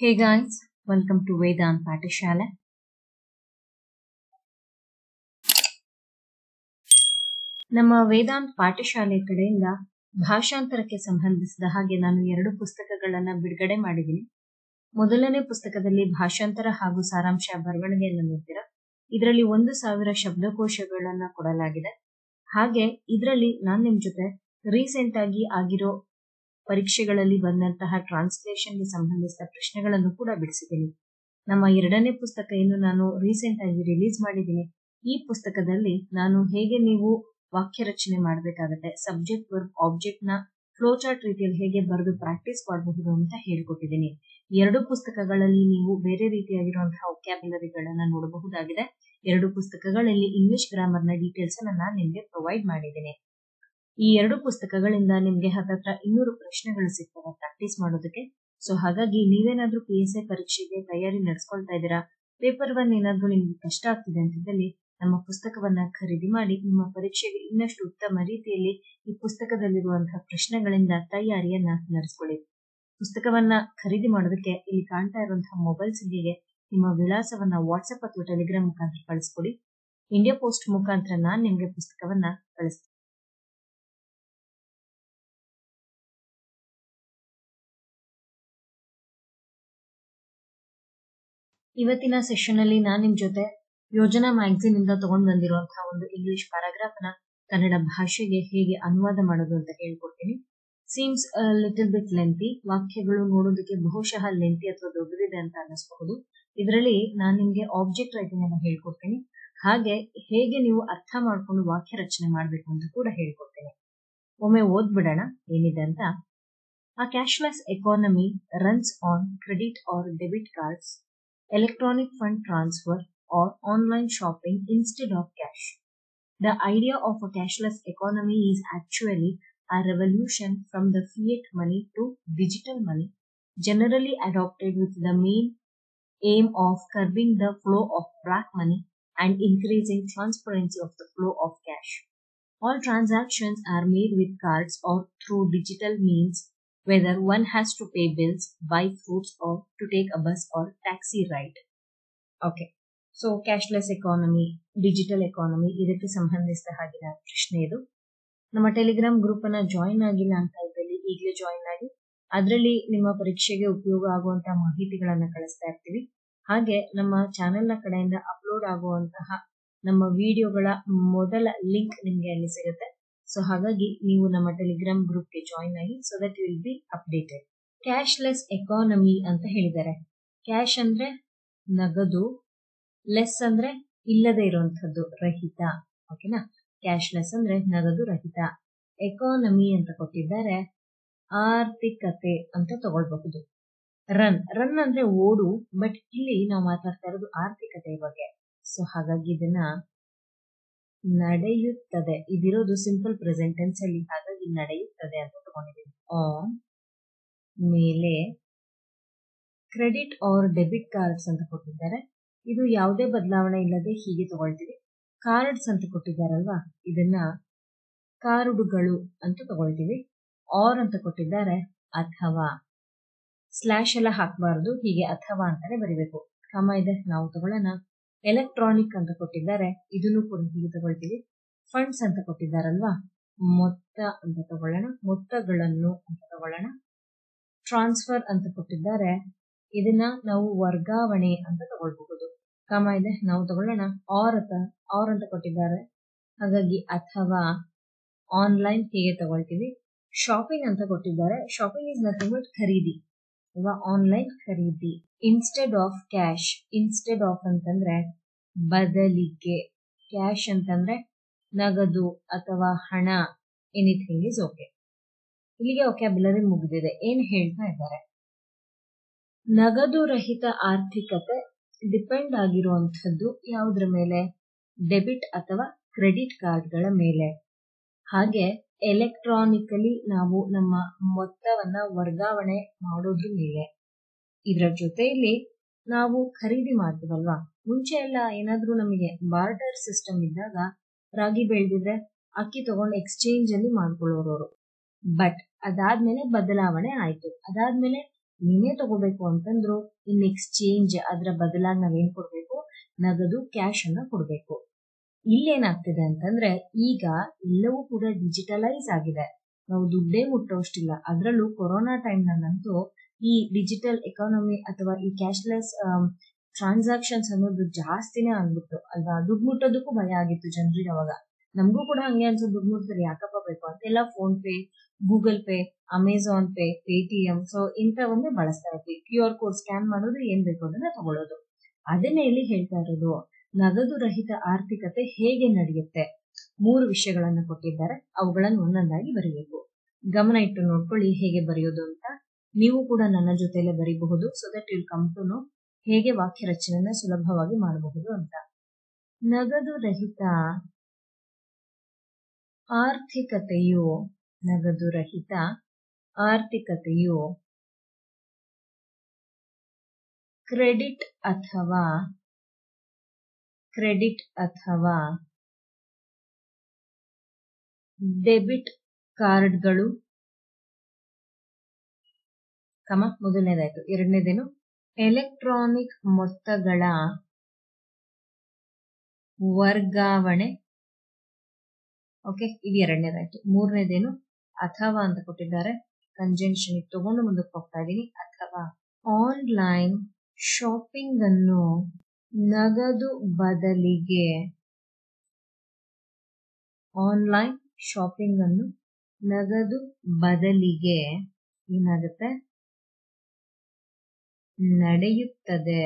Hey guys, welcome to Vedant ಪಾಠಶಾಲೆ ನಮ್ಮ ವೇದಾಂತ್ ಪಾಠಶಾಲೆ ಕಡೆಯಿಂದ ಭಾಷಾಂತರಕ್ಕೆ ಸಂಬಂಧಿಸಿದ ಹಾಗೆ ನಾನು ಎರಡು ಪುಸ್ತಕಗಳನ್ನ ಬಿಡುಗಡೆ ಮಾಡಿದ್ದೀನಿ ಮೊದಲನೇ ಪುಸ್ತಕದಲ್ಲಿ ಭಾಷಾಂತರ ಹಾಗೂ ಸಾರಾಂಶ ಬರವಣಿಗೆಯನ್ನು ನೋಡ್ತೀರಾ ಇದರಲ್ಲಿ ಒಂದು ಸಾವಿರ ಶಬ್ದಕೋಶಗಳನ್ನ ಕೊಡಲಾಗಿದೆ ಹಾಗೆ ಇದರಲ್ಲಿ ನಾನು ನಿಮ್ ಜೊತೆ ರೀಸೆಂಟ್ ಆಗಿ ಆಗಿರೋ ಪರೀಕ್ಷೆಗಳಲ್ಲಿ ಬಂದಂತಹ ಟ್ರಾನ್ಸ್ಲೇಷನ್ಗೆ ಸಂಬಂಧಿಸಿದ ಪ್ರಶ್ನೆಗಳನ್ನು ಕೂಡ ಬಿಡಿಸಿದ್ದೀನಿ ನಮ್ಮ ಎರಡನೇ ಪುಸ್ತಕ ಇನ್ನು ನಾನು ರೀಸೆಂಟ್ ಆಗಿ ರಿಲೀಸ್ ಮಾಡಿದ್ದೀನಿ ಈ ಪುಸ್ತಕದಲ್ಲಿ ನಾನು ಹೇಗೆ ನೀವು ವಾಕ್ಯ ರಚನೆ ಮಾಡಬೇಕಾಗತ್ತೆ ಸಬ್ಜೆಕ್ಟ್ ವರ್ಬ್ ಆಬ್ಜೆಕ್ಟ್ ನ ಫ್ಲೋ ಚಾರ್ಟ್ ರೀತಿಯಲ್ಲಿ ಹೇಗೆ ಬರೆದು ಪ್ರಾಕ್ಟೀಸ್ ಮಾಡಬಹುದು ಅಂತ ಹೇಳ್ಕೊಟ್ಟಿದ್ದೀನಿ ಎರಡು ಪುಸ್ತಕಗಳಲ್ಲಿ ನೀವು ಬೇರೆ ರೀತಿಯಾಗಿರುವಂತಹ ಒಕ್ಯಾಬುಲರಿಗಳನ್ನ ನೋಡಬಹುದಾಗಿದೆ ಎರಡು ಪುಸ್ತಕಗಳಲ್ಲಿ ಇಂಗ್ಲಿಷ್ ಗ್ರಾಮರ್ ನ ಡೀಟೇಲ್ಸ್ ಅನ್ನ ನಾನು ನಿಮ್ಗೆ ಪ್ರೊವೈಡ್ ಮಾಡಿದ್ದೀನಿ ಈ ಎರಡು ಪುಸ್ತಕಗಳಿಂದ ನಿಮ್ಗೆ ಹತ್ತತ್ರ ಇನ್ನೂರು ಪ್ರಶ್ನೆಗಳು ಸಿಗ್ತವೆ ಪ್ರಾಕ್ಟೀಸ್ ಮಾಡೋದಕ್ಕೆ ಸೊ ಹಾಗಾಗಿ ನೀವೇನಾದ್ರೂ ಪಿ ಎಸ್ ಐ ಪರೀಕ್ಷೆಗೆ ತಯಾರಿ ನಡೆಸ್ಕೊಳ್ತಾ ಇದ್ದೀರಾ ಪೇಪರ್ ಒನ್ ಏನಾದ್ರೂ ನಿಮ್ಗೆ ಕಷ್ಟ ಆಗ್ತಿದೆ ಅಂತಿದ್ದಲ್ಲಿ ನಮ್ಮ ಪುಸ್ತಕವನ್ನ ಖರೀದಿ ಮಾಡಿ ನಿಮ್ಮ ಪರೀಕ್ಷೆಗೆ ಇನ್ನಷ್ಟು ಉತ್ತಮ ರೀತಿಯಲ್ಲಿ ಈ ಪುಸ್ತಕದಲ್ಲಿರುವಂತಹ ಪ್ರಶ್ನೆಗಳಿಂದ ತಯಾರಿಯನ್ನ ನಡೆಸ್ಕೊಳ್ಳಿ ಪುಸ್ತಕವನ್ನ ಖರೀದಿ ಮಾಡೋದಕ್ಕೆ ಇಲ್ಲಿ ಕಾಣ್ತಾ ಇರುವಂತಹ ಮೊಬೈಲ್ ಸಂಖ್ಯೆಗೆ ನಿಮ್ಮ ವಿಳಾಸವನ್ನ ವಾಟ್ಸ್ಆಪ್ ಅಥವಾ ಟೆಲಿಗ್ರಾಮ್ ಮುಖಾಂತರ ಕಳಿಸ್ಕೊಡಿ ಇಂಡಿಯಾ ಪೋಸ್ಟ್ ಮುಖಾಂತರ ನಾನ್ ನಿಮ್ಗೆ ಪುಸ್ತಕವನ್ನ ಕಳಿಸ್ತೀನಿ ಇವತ್ತಿನ ಸೆಷನ್ ಅಲ್ಲಿ ನಾನ್ ನಿಮ್ ಜೊತೆ ಯೋಜನಾ ಮ್ಯಾಗಝಿನ್ ಇಂದ ತಗೊಂಡ್ ಬಂದಿರುವಂತಹ ಒಂದು ಇಂಗ್ಲಿಷ್ ಪ್ಯಾರಾಗ್ರಾಫ್ ನ ಕನ್ನಡ ಭಾಷೆಗೆ ಹೇಗೆ ಅನುವಾದ ಮಾಡೋದು ಅಂತ ಹೇಳ್ಕೊಡ್ತೀನಿ ಸೀಮ್ಸ್ ಲಿಟಲ್ ಬಿಟ್ ಲೆಂತಿ ವಾಕ್ಯಗಳು ನೋಡೋದಕ್ಕೆ ಬಹುಶಃ ಲೆಂತಿ ಅಥವಾ ದೊಡ್ಡದಿದೆ ಅಂತ ಅನ್ನಿಸಬಹುದು ಇದರಲ್ಲಿ ನಾನು ನಿಮ್ಗೆ ಆಬ್ಜೆಕ್ಟ್ ರೈಟಿಂಗ್ ಅನ್ನ ಹೇಳ್ಕೊಡ್ತೀನಿ ಹಾಗೆ ಹೇಗೆ ನೀವು ಅರ್ಥ ಮಾಡ್ಕೊಂಡು ವಾಕ್ಯ ರಚನೆ ಮಾಡ್ಬೇಕು ಅಂತ ಕೂಡ ಹೇಳ್ಕೊಡ್ತೀನಿ ಒಮ್ಮೆ ಓದ್ಬಿಡೋಣ ಏನಿದೆ ಅಂತ ಆ cashless economy runs on credit or debit cards electronic fund transfer or online shopping instead of cash. The idea of a cashless economy is actually a revolution from the fiat money to digital money, generally adopted with the main aim of curbing the flow of black money and increasing transparency of the flow of cash. All transactions are made with cards or through digital means, whether one has to pay bills, buy fruits, or to take a bus or taxi ride. Okay. So cashless economy digital economy ಇದಕ್ಕೆ ಸಂಬಂಧಿಸಿದ ಹಾಗಿನ ಪ್ರಶ್ನೆ ಇದು ನಮ್ಮ Telegram group ಅನ್ನ join ಆಗಿಲ್ಲ ಅಂತ ಇದ್ದಲ್ಲಿ ಈಗಲೇ ಜಾಯಿನ್ ಆಗಿ ಅದರಲ್ಲಿ ನಿಮ್ಮ ಪರೀಕ್ಷೆಗೆ ಉಪಯೋಗ ಆಗುವಂತಹ ಮಾಹಿತಿಗಳನ್ನ ಕಳಿಸ್ತಾ ಇರ್ತೀವಿ ಹಾಗೆ ನಮ್ಮ ಚಾನೆಲ್ ನ ಕಡೆಯಿಂದ ಅಪ್ಲೋಡ್ ಆಗುವಂತಹ ನಮ್ಮ ವಿಡಿಯೋಗಳ ಮೊದಲ ಲಿಂಕ್ ನಿಮ್ಗೆ ಅಲ್ಲಿ ಸಿಗುತ್ತೆ ಸೊ ಹಾಗಾಗಿ ನೀವು ನಮ್ಮ ಟೆಲಿಗ್ರಾಮ್ ಗ್ರೂಪ್ಗೆ ಜಾಯಿನ್ ಆಗಿ so that will be updated cashless economy ಅಂತ ಹೇಳಿದ್ದಾರೆ ಕ್ಯಾಶ್ ಅಂದ್ರೆ ನಗದು ಲೆಸ್ ಅಂದ್ರೆ ಇಲ್ಲದೆ ಇರುವಂತದ್ದು ರಹಿತ ಓಕೆನಾ ಕ್ಯಾಶ್ಲೆಸ್ ಅಂದ್ರೆ ನಗದು ರಹಿತ ಎಕಾನಮಿ ಅಂತ ಕೊಟ್ಟಿದ್ದಾರೆ ಆರ್ಥಿಕತೆ ಅಂತ ತಗೊಳ್ಬಹುದು ರನ್ ರನ್ ಅಂದ್ರೆ ಓಡು ಬಟ್ ಇಲ್ಲಿ ನಾವು ಮಾತಾಡ್ತಾ ಇರೋದು ಆರ್ಥಿಕತೆ ಬಗ್ಗೆ ಸೊ ಹಾಗಾಗಿ ಇದನ್ನ ನಡೆಯುತ್ತದೆ ಇದಿರೋದು ಸಿಂಪಲ್ ಪ್ರೆಸೆಂಟೆನ್ಸ್ ಅಲ್ಲಿ ಹಾಗಾಗಿ ನಡೆಯುತ್ತದೆ ಅಂತ ತಗೊಂಡಿದ್ದೀವಿ ಆನ್ ಮೇಲೆ ಕ್ರೆಡಿಟ್ ಆರ್ ಡೆಬಿಟ್ ಕಾರ್ಡ್ಸ್ ಅಂತ ಕೊಟ್ಟಿದ್ದಾರೆ ಇದು ಯಾವುದೇ ಬದಲಾವಣೆ ಇಲ್ಲದೆ ಹೀಗೆ ತಗೊಳ್ತೀವಿ ಕಾರ್ಡ್ಸ್ ಅಂತ ಕೊಟ್ಟಿದ್ದಾರಲ್ವಾ ಇದನ್ನ ಕಾರ್ಡುಗಳು ಅಂತ ತಗೊಳ್ತೀವಿ ಆರ್ ಅಂತ ಕೊಟ್ಟಿದ್ದಾರೆ ಅಥವಾ ಸ್ಲ್ಯಾಶ್ ಎಲ್ಲ ಹಾಕಬಾರದು ಹೀಗೆ ಅಥವಾ ಅಂತಾನೆ ಬರಿಬೇಕು ಕ್ರಮ ಇದೆ ನಾವು ತಗೊಳ್ಳೋಣ ಎಲೆಕ್ಟ್ರಾನಿಕ್ ಅಂತ ಕೊಟ್ಟಿದ್ದಾರೆ ಇದನ್ನು ಕೂಡ ಹೀಗೆ ತಗೊಳ್ತೀವಿ ಫಂಡ್ಸ್ ಅಂತ ಕೊಟ್ಟಿದ್ದಾರಲ್ವಾ ಮೊತ್ತ ಅಂತ ತಗೊಳ್ಳೋಣ ಮೊತ್ತಗಳನ್ನು ಅಂತ ತಗೊಳ್ಳೋಣ ಟ್ರಾನ್ಸ್ಫರ್ ಅಂತ ಕೊಟ್ಟಿದ್ದಾರೆ ಇದನ್ನ ನಾವು ವರ್ಗಾವಣೆ ಅಂತ ತಗೊಳ್ಬಹುದು ಕಾಮ ಇದೆ ನಾವು ತಗೊಳ್ಳೋಣ ಆರ್ ಅಂತ ಆರ್ ಅಂತ ಕೊಟ್ಟಿದ್ದಾರೆ ಹಾಗಾಗಿ ಅಥವಾ ಆನ್ಲೈನ್ ಹೀಗೆ ತಗೊಳ್ತೀವಿ ಶಾಪಿಂಗ್ ಅಂತ ಕೊಟ್ಟಿದ್ದಾರೆ ಶಾಪಿಂಗ್ ಇಸ್ ನಥಿಂಗ್ ಬಟ್ ಖರೀದಿ ಅಲ್ವಾ ಆನ್ಲೈನ್ ಖರೀದಿ instead of cash instead of ಅಂತಂದ್ರೆ ಬದಲಿಗೆ ಕ್ಯಾಶ್ ಅಂತಂದ್ರೆ ನಗದು ಅಥವಾ ಹಣ ಎನಿಥಿಂಗ್ ಇಸ್ ಓಕೆ ಇಲ್ಲಿಗೆ ಒಕ್ಯಾಬುಲರಿ ಮುಗಿದಿದೆ ಏನ್ ಹೇಳ್ತಾ ಇದ್ದಾರೆ ನಗದು ರಹಿತ ಆರ್ಥಿಕತೆ ಡಿಪೆಂಡ್ ಆಗಿರುವಂತದ್ದು ಯಾವುದ್ರ ಮೇಲೆ ಡೆಬಿಟ್ ಅಥವಾ ಕ್ರೆಡಿಟ್ ಕಾರ್ಡ್ಗಳ ಮೇಲೆ ಹಾಗೆ ಎಲೆಕ್ಟ್ರಾನಿಕಲಿ ನಾವು ನಮ್ಮ ಮೊತ್ತವನ್ನ ವರ್ಗಾವಣೆ ಮಾಡೋದ್ರ ಮೇಲೆ ಇದರ ಜೊತೆಯಲ್ಲಿ ನಾವು ಖರೀದಿ ಮಾಡ್ತೀವಲ್ವಾ ಮುಂಚೆ ಎಲ್ಲ ಏನಾದ್ರೂ ನಮಗೆ ಬಾರ್ಟರ್ ಸಿಸ್ಟಮ್ ಇದ್ದಾಗ ರಾಗಿ ಬೆಳೆದಿದ್ರೆ ಅಕ್ಕಿ ತಗೊಂಡು ಎಕ್ಸ್ಚೇಂಜ್ ಅಲ್ಲಿ ಮಾಡ್ಕೊಳ್ಳೋರು ಬಟ್ ಅದಾದ್ಮೇಲೆ ಬದಲಾವಣೆ ಆಯ್ತು ಅದಾದ್ಮೇಲೆ ಏನೇ ತಗೋಬೇಕು ಅಂತಂದ್ರು ಇನ್ ಎಕ್ಸ್ಚೇಂಜ್ ಅದರ ಬದಲಾಗಿ ನಾವೇನ್ ಕೊಡ್ಬೇಕು ನಗದು ಕ್ಯಾಶ್ ಅನ್ನ ಕೊಡ್ಬೇಕು ಇಲ್ಲೇನಾಗ್ತಿದೆ ಅಂತಂದ್ರೆ ಈಗ ಎಲ್ಲವೂ ಕೂಡ ಡಿಜಿಟಲೈಸ್ ಆಗಿದೆ ನಾವು ದುಡ್ಡೇ ಮುಟ್ಟೋಷ್ಟಿಲ್ಲ ಅದರಲ್ಲೂ ಕೊರೋನಾ ಟೈಮ್ ನಲ್ಲಂತೂ ಈ ಡಿಜಿಟಲ್ ಎಕಾನಮಿ ಅಥವಾ ಈ ಕ್ಯಾಶ್ಲೆಸ್ ಟ್ರಾನ್ಸಾಕ್ಷನ್ಸ್ ಅನ್ನೋದು ಜಾಸ್ತಿನೇ ಆಗ್ಬಿಟ್ಟು ಅಲ್ವಾ ದುಡ್ಡು ಮುಟ್ಟೋದಕ್ಕೂ ಭಯ ಆಗಿತ್ತು ಜನರಿಗೆ ಅವಾಗ ನಮಗೂ ಕೂಡ ಹಂಗೆ ಅನ್ಸೋದು ದುಡ್ಡು ಮುಟ್ಟಿದ್ರೆ ಯಾಕಪ್ಪ ಬೇಕು ಅಂತ ಎಲ್ಲ PhonePe Google Pay Amazon Pay Paytm so ಇಂಥವನ್ನೇ ಬಳಸ್ತಾ ಇರ್ತೀವಿ ಕ್ಯೂ ಆರ್ ಕೋಡ್ ಸ್ಕ್ಯಾನ್ ಮಾಡೋದು ಏನ್ ಬೇಕು ಅದನ್ನ ತಗೊಳ್ಳೋದು ಅದನ್ನೇ ಇಲ್ಲಿ ಹೇಳ್ತಾ ಇರೋದು ನಗದು ರಹಿತ ಆರ್ಥಿಕತೆ ಹೇಗೆ ನಡೆಯುತ್ತೆ ಮೂರು ವಿಷಯಗಳನ್ನ ಕೊಟ್ಟಿದ್ದಾರೆ ಅವುಗಳನ್ನು ಒಂದೊಂದಾಗಿ ಬರೀಬೇಕು ಗಮನ ಇಟ್ಟು ನೋಡ್ಕೊಳ್ಳಿ ಹೇಗೆ ಬರೆಯೋದು ಅಂತ ನೀವು ಕೂಡ ನನ್ನ ಜೊತೆಲೆ ಬರೀಬಹುದು so that will come to know ಹೇಗೆ ವಾಕ್ಯ ರಚನೆಯನ್ನ ಸುಲಭವಾಗಿ ಮಾಡಬಹುದು ಅಂತ ನಗದು ರಹಿತ ಆರ್ಥಿಕತೆಯು ನಗದು ರಹಿತ ಆರ್ಥಿಕತೆಯು ಕ್ರೆಡಿಟ್ ಅಥವಾ ಕ್ರೆಡಿಟ್ ಅಥವಾ ಡೆಬಿಟ್ ಕಾರ್ಡ್ಗಳು ಕಮ ಮೊದಲನೇದಾಯ್ತು ಎರಡನೇದೇನು ಎಲೆಕ್ಟ್ರಾನಿಕ್ ಮೊತ್ತಗಳ ವರ್ಗಾವಣೆ ಓಕೆ ಇದು ಎರಡನೇದಾಯ್ತು ಮೂರನೇದೇನು ಅಥವಾ ಅಂತ ಕೊಟ್ಟಿದ್ದಾರೆ ಕಂಜಂಕ್ಷನ್ ತಗೊಂಡು ಮುಂದಕ್ಕೆ ಹೋಗ್ತಾ ಇದ್ದೀನಿ ಅಥವಾ ಆನ್ಲೈನ್ ಶಾಪಿಂಗ್ ಅನ್ನು ನಗದು ಬದಲಿಗೆ ಆನ್ಲೈನ್ ಶಾಪಿಂಗ್ ಅನ್ನು ನಗದು ಬದಲಿಗೆ ಏನಾಗುತ್ತೆ ನಡೆಯುತ್ತದೆ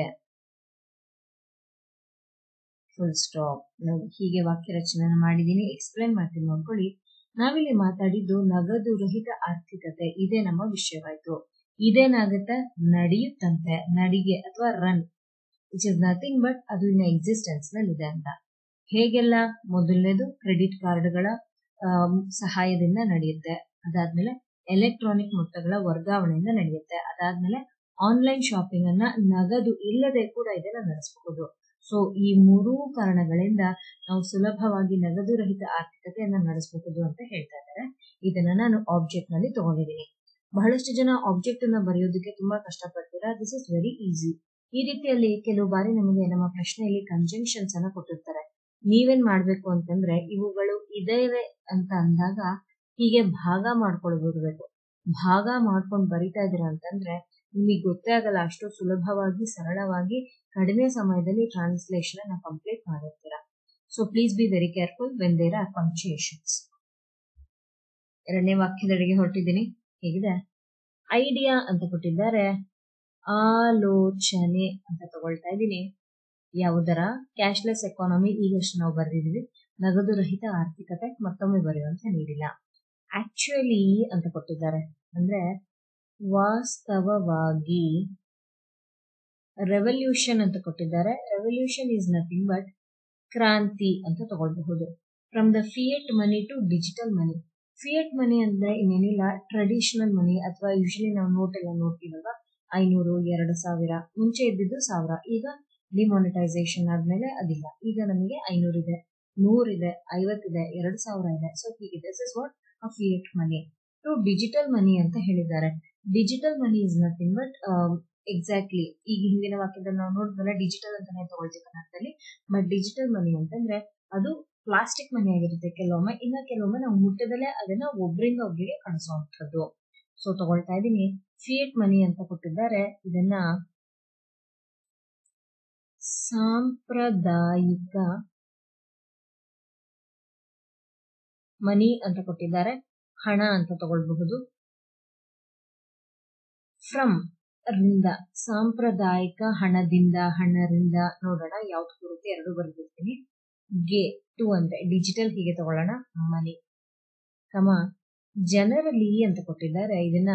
ಫುಲ್ ಸ್ಟಾಪ್ ನೋಡಿ ಹೀಗೆ ವಾಕ್ಯ ರಚನೆ ಮಾಡಿದೀನಿ ಎಕ್ಸ್ಪ್ಲೈನ್ ಮಾಡ್ತೀನಿ ನೋಡ್ಕೊಳ್ಳಿ ನಾವಿಲ್ಲಿ ಮಾತಾಡಿದ್ದು ನಗದು ರಹಿತ ಆರ್ಥಿಕತೆ ಇದೇ ನಮ್ಮ ವಿಷಯವಾಯ್ತು ಇದೇನಾಗುತ್ತೆ ನಡೆಯುತ್ತಂತೆ ನಡಿಗೆ ಅಥವಾ run which is nothing but ಅದು ಇನ್ನ ಎಕ್ಸಿಸ್ಟೆನ್ಸ್ ನಲ್ಲಿ ಇದೆ ಅಂತ ಹೇಗೆಲ್ಲ ಮೊದಲನೇದು ಕ್ರೆಡಿಟ್ ಕಾರ್ಡ್ಗಳ ಸಹಾಯದಿಂದ ನಡೆಯುತ್ತೆ ಅದಾದ್ಮೇಲೆ ಎಲೆಕ್ಟ್ರಾನಿಕ್ ಮೊತ್ತಗಳ ವರ್ಗಾವಣೆಯಿಂದ ನಡೆಯುತ್ತೆ ಅದಾದ್ಮೇಲೆ ಆನ್ಲೈನ್ ಶಾಪಿಂಗ್ ಅನ್ನ ನಗದು ಇಲ್ಲದೆ ಕೂಡ ಇದನ್ನ ನಡೆಸಬಹುದು ಸೊ ಈ ಮೂರೂ ಕಾರಣಗಳಿಂದ ನಾವು ಸುಲಭವಾಗಿ ನಗದು ರಹಿತ ಆರ್ಥಿಕತೆಯನ್ನ ನಡೆಸಬಹುದು ಅಂತ ಹೇಳ್ತಾ ಇದ್ದಾರೆ ಇದನ್ನ ನಾನು ಆಬ್ಜೆಕ್ಟ್ ನಲ್ಲಿ ತಗೊಂಡಿದ್ದೀನಿ ಬಹಳಷ್ಟು ಜನ ಆಬ್ಜೆಕ್ಟ್ ಅನ್ನ ಬರೆಯೋದಕ್ಕೆ ತುಂಬಾ ಕಷ್ಟಪಡ್ತೀರಾ ದಿಸ್ ಇಸ್ ವೆರಿ ಈಸಿ ಈ ರೀತಿಯಲ್ಲಿ ಕೆಲವು ಬಾರಿ ನಮಗೆ ನಮ್ಮ ಪ್ರಶ್ನೆಯಲ್ಲಿ ಕಂಜಂಕ್ಷನ್ಸ್ ಅನ್ನ ಕೊಟ್ಟಿರ್ತಾರೆ ನೀವೇನ್ ಮಾಡ್ಬೇಕು ಅಂತಂದ್ರೆ ಇವುಗಳು ಇದೇವೆ ಅಂತ ಅಂದಾಗ ಹೀಗೆ ಭಾಗ ಮಾಡ್ಕೊಳ್ಬಿಡ್ಬೇಕು ಭಾಗ ಮಾಡ್ಕೊಂಡು ಬರಿತಾ ಇದೀರಾ ಅಂತಂದ್ರೆ ನಿಮಗೆ ಗೊತ್ತೇ ಆಗಲ್ಲ ಅಷ್ಟು ಸುಲಭವಾಗಿ ಸರಳವಾಗಿ ಕಡಿಮೆ ಸಮಯದಲ್ಲಿ ಟ್ರಾನ್ಸ್ಲೇಷನ್ ಅನ್ನ ಕಂಪ್ಲೀಟ್ ಮಾಡಿರ್ತೀರಾ so please be very careful when there are punctuations ಎರಡನೇ ವಾಕ್ಯದಡಿಗೆ ಹೊರಟಿದ್ದೀನಿ ಹೇಗಿದೆ ಐಡಿಯಾ ಅಂತ ಕೊಟ್ಟಿದ್ದಾರೆ ಆಲೋಚನೆ ಅಂತ ತಗೊಳ್ತಾ ಇದ್ದೀನಿ ಯಾವುದರ ಕ್ಯಾಶ್ಲೆಸ್ ಎಕಾನಮಿ ಈಗಷ್ಟು ನಾವು ಬರೆದಿದ್ದೀವಿ ನಗದು ರಹಿತ ಆರ್ಥಿಕತೆ ಮತ್ತೊಮ್ಮೆ ಬರೆಯುವಂತ ನೀಡಿಲ್ಲ ಆಕ್ಚುಲಿ ಅಂತ ಕೊಟ್ಟಿದ್ದಾರೆ ಅಂದ್ರೆ ವಾಸ್ತವವಾಗಿ ರೆವಲ್ಯೂಷನ್ ಅಂತ ಕೊಟ್ಟಿದ್ದಾರೆ ರೆವಲ್ಯೂಷನ್ ಈಸ್ ನಥಿಂಗ್ ಬಟ್ ಕ್ರಾಂತಿ ಅಂತ ತಗೊಳ್ಬಹುದು from the fiat money to digital money fiat money ಅಂದ್ರೆ ಇನ್ನೇನಿಲ್ಲ ಟ್ರೆಡಿಷನಲ್ ಮನಿ ಅಥವಾ ಯೂಶಲಿ ನಾವು ನೋಟ್ ಎಲ್ಲ ನೋಡ್ತೀವಲ್ವಾ ಐನೂರು ಎರಡು ಸಾವಿರ ಮುಂಚೆ ಇದ್ದಿದ್ದು ಸಾವಿರ ಈಗ ಡಿಮಾನಿಟೈಸೇಷನ್ ಆದ್ಮೇಲೆ ಅದಿಲ್ಲ ಈಗ ನಮಗೆ ಐನೂರು ಇದೆ ನೂರಿದೆ ಐವತ್ತಿದೆ ಎರಡು ಸಾವಿರ ಇದೆ ಸೊ ಹೀಗೆ this is what uh fiat money to digital money ಅಂತ ಹೇಳಿದ್ದಾರೆ digital money is nothing but exactly ಈಗ ಹಿಂದಿನ ವಾಕ್ಯದಲ್ಲಿ ನಾವು ನೋಡಿದ್ವಲ್ಲ ಡಿಜಿಟಲ್ ಅಂತಾನೆ ತಗೊಳ್ತೀವಿ ಕನ್ನಡದಲ್ಲಿ ಬಟ್ ಡಿಜಿಟಲ್ ಮನಿ ಅಂತಂದ್ರೆ ಅದು ಪ್ಲಾಸ್ಟಿಕ್ ಮನಿ ಆಗಿರುತ್ತೆ ಕೆಲವೊಮ್ಮೆ ಇನ್ನ ಕೆಲವೊಮ್ಮೆ ನಾವು ಮುಟ್ಟದಲ್ಲೇ ಅದನ್ನ ಒಬ್ರಿಂದ ಒಬ್ರಿಗೆ ಕಳಿಸುವಂಥದ್ದು ಸೊ ತಗೊಳ್ತಾ ಇದ್ದೀನಿ ಫಿಯೇಟ್ ಮನಿ ಅಂತ ಕೊಟ್ಟಿದ್ದಾರೆ ಇದನ್ನ ಸಾಂಪ್ರದಾಯಿಕ ಮನಿ ಅಂತ ಕೊಟ್ಟಿದ್ದಾರೆ ಹಣ ಅಂತ ತಗೊಳ್ಬಹುದು ಫ್ರಮ್ ರಿಂದ ಸಾಂಪ್ರದಾಯಿಕ ಹಣದಿಂದ ಹಣರಿಂದ ನೋಡೋಣ ಯಾವ್ದು ಬರುತ್ತೆ ಎರಡು ಬರ್ದಿರ್ತೀನಿ ಗೆ ಟು ಅಂದ್ರೆ ಡಿಜಿಟಲ್ ಹೀಗೆ ತಗೊಳ್ಳೋಣ ಮನಿ ಕಮ ಜನರಲಿ ಅಂತ ಕೊಟ್ಟಿದ್ದಾರೆ ಇದನ್ನ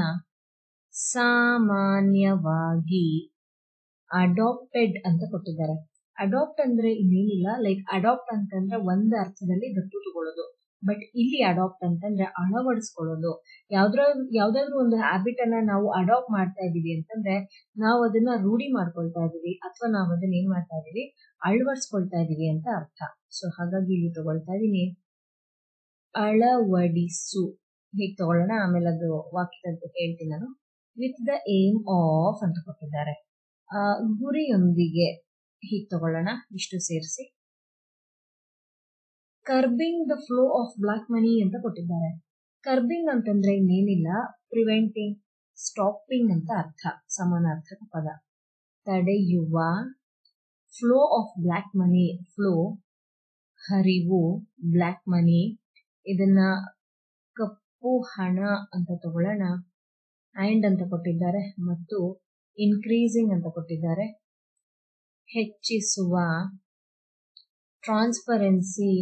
ಸಾಮಾನ್ಯವಾಗಿ ಅಡಾಪ್ಟೆಡ್ ಅಂತ ಕೊಟ್ಟಿದ್ದಾರೆ ಅಡಾಪ್ಟ್ ಅಂದ್ರೆ ಇನ್ನೇನಿಲ್ಲ ಲೈಕ್ ಅಡಾಪ್ಟ್ ಅಂತಂದ್ರೆ ಒಂದು ಅರ್ಥದಲ್ಲಿ ದತ್ತು ತಗೊಳ್ಳೋದು ಬಟ್ ಇಲ್ಲಿ ಅಡಾಪ್ಟ್ ಅಂತಂದ್ರೆ ಅಳವಡಿಸ್ಕೊಳ್ಳೋದು ಯಾವ್ದ್ರ ಯಾವ್ದಾದ್ರು ಒಂದು ಹ್ಯಾಬಿಟ್ ಅನ್ನ ನಾವು ಅಡಾಪ್ಟ್ ಮಾಡ್ತಾ ಇದೀವಿ ಅಂತಂದ್ರೆ ನಾವು ಅದನ್ನ ರೂಢಿ ಮಾಡ್ಕೊಳ್ತಾ ಇದೀವಿ ಅಥವಾ ನಾವು ಅದನ್ನ ಏನ್ ಮಾಡ್ತಾ ಇದೀವಿ ಅಳವಡಿಸ್ಕೊಳ್ತಾ ಇದೀವಿ ಅಂತ ಅರ್ಥ ಸೊ ಹಾಗಾಗಿ ಇಲ್ಲಿ ತಗೊಳ್ತಾ ಇದೀನಿ ಅಳವಡಿಸು ಹೇಗೆ ತಗೊಳ್ಳೋಣ ಆಮೇಲೆ ಅದು ವಾಕ್ಯದ ಹೇಳ್ತೀನಿ ನಾನು ವಿತ್ ದ ಏಮ್ ಆಫ್ ಅಂತ ಕೊಟ್ಟಿದ್ದಾರೆ ಗುರಿಯೊಂದಿಗೆ ಹೀಗೆ ತಗೊಳ್ಳೋಣ ಇಷ್ಟು ಸೇರಿಸಿ curbing the flow of black money ಅಂತ ಕೊಟ್ಟಿದ್ದಾರೆ ಕರ್ಬಿಂಗ್ ಅಂತಂದ್ರೆ ಇನ್ನೇನಿಲ್ಲ ಪ್ರಿವೆಂಟಿಂಗ್ ಸ್ಟಾಪಿಂಗ್ ಅಂತ ಅರ್ಥ ಸಮಾನಾರ್ಥಕ ಪದ ತಡೆಯುವ flow of black money flow ಹರಿವು ಬ್ಲ್ಯಾಕ್ ಮನಿ ಇದನ್ನ ಕಪ್ಪು ಹಣ ಅಂತ ತಗೊಳ್ಳೋಣ ಆ್ಯಂಡ್ ಅಂತ ಕೊಟ್ಟಿದ್ದಾರೆ ಮತ್ತು ಇನ್ಕ್ರೀಸಿಂಗ್ ಅಂತ ಕೊಟ್ಟಿದ್ದಾರೆ ಹೆಚ್ಚಿಸುವ ಟ್ರಾನ್ಸ್ಪರೆನ್ಸಿ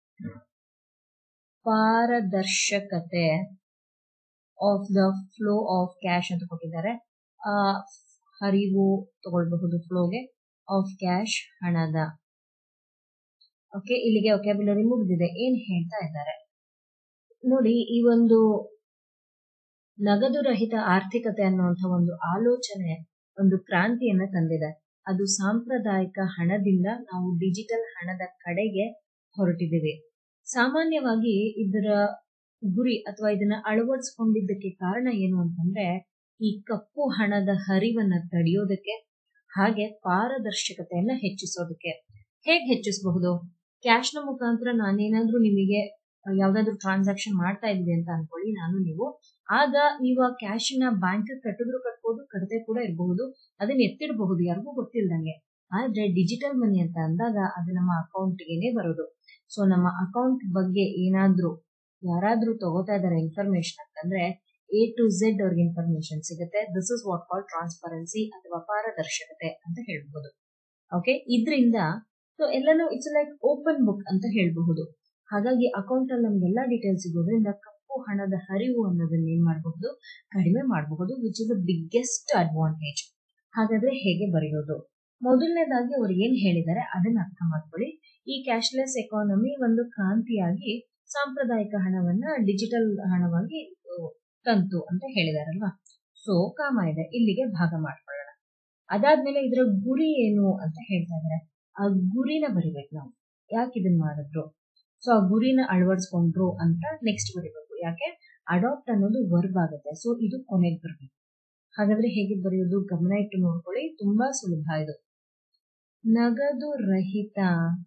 ಪಾರದರ್ಶಕತೆ of the flow of cash ಅಂತ ಕೊಟ್ಟಿದ್ದಾರೆ ಆ ಹರಿವು ತಗೊಳ್ಬಹುದು ಫ್ಲೋಗೆ ಆಫ್ ಕ್ಯಾಶ್ ಹಣದ ಓಕೆ ಇಲ್ಲಿಗೆ ಒಕ್ಯಾಬುಲರಿ ಮುಗಿದಿದೆ ಏನ್ ಹೇಳ್ತಾ ಇದ್ದಾರೆ ನೋಡಿ ಈ ಒಂದು ನಗದು ರಹಿತ ಆರ್ಥಿಕತೆ ಅನ್ನುವಂಥ ಒಂದು ಆಲೋಚನೆ ಒಂದು ಕ್ರಾಂತಿಯನ್ನ ತಂದಿದೆ ಅದು ಸಾಂಪ್ರದಾಯಿಕ ಹಣದಿಂದ ನಾವು ಡಿಜಿಟಲ್ ಹಣದ ಕಡೆಗೆ ಹೊರಟಿದ್ದೀವಿ ಸಾಮಾನ್ಯವಾಗಿ ಇದರ ಗುರಿ ಅಥವಾ ಇದನ್ನ ಅಳವಡಿಸ್ಕೊಂಡಿದ್ದಕ್ಕೆ ಕಾರಣ ಏನು ಅಂತಂದ್ರೆ ಈ ಕಪ್ಪು ಹಣದ ಹರಿವನ್ನ ತಡೆಯೋದಕ್ಕೆ ಹಾಗೆ ಪಾರದರ್ಶಕತೆಯನ್ನ ಹೆಚ್ಚಿಸೋದಕ್ಕೆ ಹೇಗೆ ಹೆಚ್ಚಿಸಬಹುದು ಕ್ಯಾಶ್ನ ಮುಖಾಂತರ ನಾನೇನಾದ್ರೂ ನಿಮಗೆ ಯಾವ್ದಾದ್ರು ಟ್ರಾನ್ಸಾಕ್ಷನ್ ಮಾಡ್ತಾ ಇದ್ವಿ ಅಂತ ಅನ್ಕೊಳ್ಳಿ ನಾನು ನೀವು ಆಗ ನೀವು ಆ ಕ್ಯಾಶಿನ ಬ್ಯಾಂಕ್ ಕಟ್ಟಿದ್ರು ಕಟ್ಬೋದು ಕಟ್ಟದೆ ಕೂಡ ಇರಬಹುದು ಅದನ್ನ ಎತ್ತಿಡಬಹುದು ಯಾರಿಗೂ ಗೊತ್ತಿಲ್ದಂಗೆ ಆದ್ರೆ ಡಿಜಿಟಲ್ ಮನಿ ಅಂತ ಅಂದಾಗ ಅದು ನಮ್ಮ ಅಕೌಂಟ್ಗೆನೆ ಬರೋದು ಸೊ ನಮ್ಮ ಅಕೌಂಟ್ ಬಗ್ಗೆ ಏನಾದ್ರೂ ಯಾರಾದ್ರೂ ತಗೋತಾ ಇದಾರೆ ಇನ್ಫಾರ್ಮೇಶನ್ ಅಂತಂದ್ರೆ ಎ ಟು ಝೆಡ್ ಅವ್ರಿಗೆ ಇನ್ಫಾರ್ಮೇಶನ್ ಸಿಗುತ್ತೆ this is what call transparency ಅಥವಾ ಪಾರದರ್ಶಕತೆ ಅಂತ ಹೇಳ್ಬಹುದು ಓಕೆ ಇದರಿಂದ ಸೊ ಎಲ್ಲನೂ ಇಟ್ಸ್ ಲೈಕ್ ಓಪನ್ ಬುಕ್ ಅಂತ ಹೇಳಬಹುದು ಹಾಗಾಗಿ ಅಕೌಂಟ್ ಅಲ್ಲಿ ನಮ್ಗೆಲ್ಲಾ ಡೀಟೇಲ್ಸ್ ಸಿಗೋದ್ರಿಂದ ಕಪ್ಪು ಹಣದ ಹರಿವು ಅನ್ನೋದನ್ನ ಏನ್ ಮಾಡಬಹುದು ಕಡಿಮೆ ಮಾಡಬಹುದು which is the biggest advantage ಹಾಗಾದ್ರೆ ಹೇಗೆ ಬರೆಯೋದು ಮೊದಲನೇದಾಗಿ ಅವ್ರು ಏನ್ ಹೇಳಿದ್ದಾರೆ ಅದನ್ನ ಅರ್ಥ ಮಾಡ್ಕೊಳ್ಳಿ ಈ ಕ್ಯಾಶ್ಲೆಸ್ ಎಕಾನಮಿ ಒಂದು ಕ್ರಾಂತಿಯಾಗಿ ಸಾಂಪ್ರದಾಯಿಕ ಹಣವನ್ನ ಡಿಜಿಟಲ್ ಹಣವಾಗಿ ತಂತು ಅಂತ ಹೇಳಿದಾರಲ್ವಾ ಸೊ ಕಾಮ ಇದೆ ಇಲ್ಲಿಗೆ ಭಾಗ ಮಾಡ್ಕೊಳ್ಳೋಣ ಅದಾದ್ಮೇಲೆ ಇದರ ಗುರಿ ಏನು ಅಂತ ಹೇಳ್ತಾ ಇದಾರೆ ಆ ಗುರಿನ ಬರಿಬೇಕು ನಾವು ಯಾಕೆ ಇದನ್ನ ಮಾಡಿದ್ರು ಸೊ ಆ ಗುರಿನ ಅಳವಡಿಸ್ಕೊಂಡ್ರು ಅಂತ ನೆಕ್ಸ್ಟ್ ಬರಿಬೇಕು ಯಾಕೆ ಅಡಾಪ್ಟ್ ಅನ್ನೋದು ವರ್ಬ್ ಆಗುತ್ತೆ ಸೊ ಇದು ಕೊನೆಗೆ ಬರಬೇಕು ಹಾಗಾದ್ರೆ ಹೇಗೆ ಬರೆಯೋದು ಗಮನ ಇಟ್ಟು ನೋಡ್ಕೊಳ್ಳಿ ತುಂಬಾ ಸುಲಭ ಇದು ನಗದು ರಹಿತ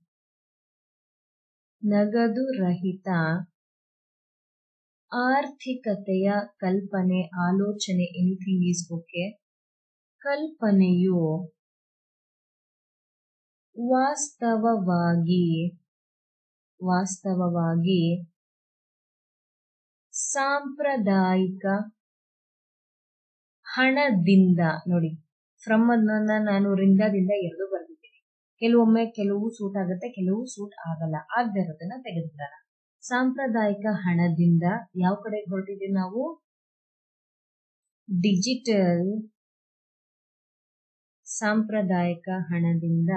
ನಗದು ರಹಿತ ಆರ್ಥಿಕತೆಯ ಕಲ್ಪನೆ ಆಲೋಚನೆ ಎನಿಥಿಂಗ್ ಈಸ್ ಓಕೆ ಕಲ್ಪನೆಯು ವಾಸ್ತವವಾಗಿ ವಾಸ್ತವವಾಗಿ ಸಾಂಪ್ರದಾಯಿಕ ಹಣದಿಂದ ನೋಡಿ ಫ್ರಮ್ ಅದನ್ನ ನಾನು ರಿಂದದಿಂದ ಎರಡು ಬರ್ದಿದ್ದೀನಿ ಕೆಲವೊಮ್ಮೆ ಕೆಲವು ಸೂಟ್ ಆಗುತ್ತೆ ಕೆಲವು ಸೂಟ್ ಆಗಲ್ಲ ಆಗದೆ ಇರೋದನ್ನ ತೆಗೆದುಬಿಡೋಣ ಸಾಂಪ್ರದಾಯಿಕ ಹಣದಿಂದ ಯಾವ ಕಡೆ ಹೊರಟಿದ್ದೀವಿ ನಾವು ಡಿಜಿಟಲ್ ಸಾಂಪ್ರದಾಯಿಕ ಹಣದಿಂದ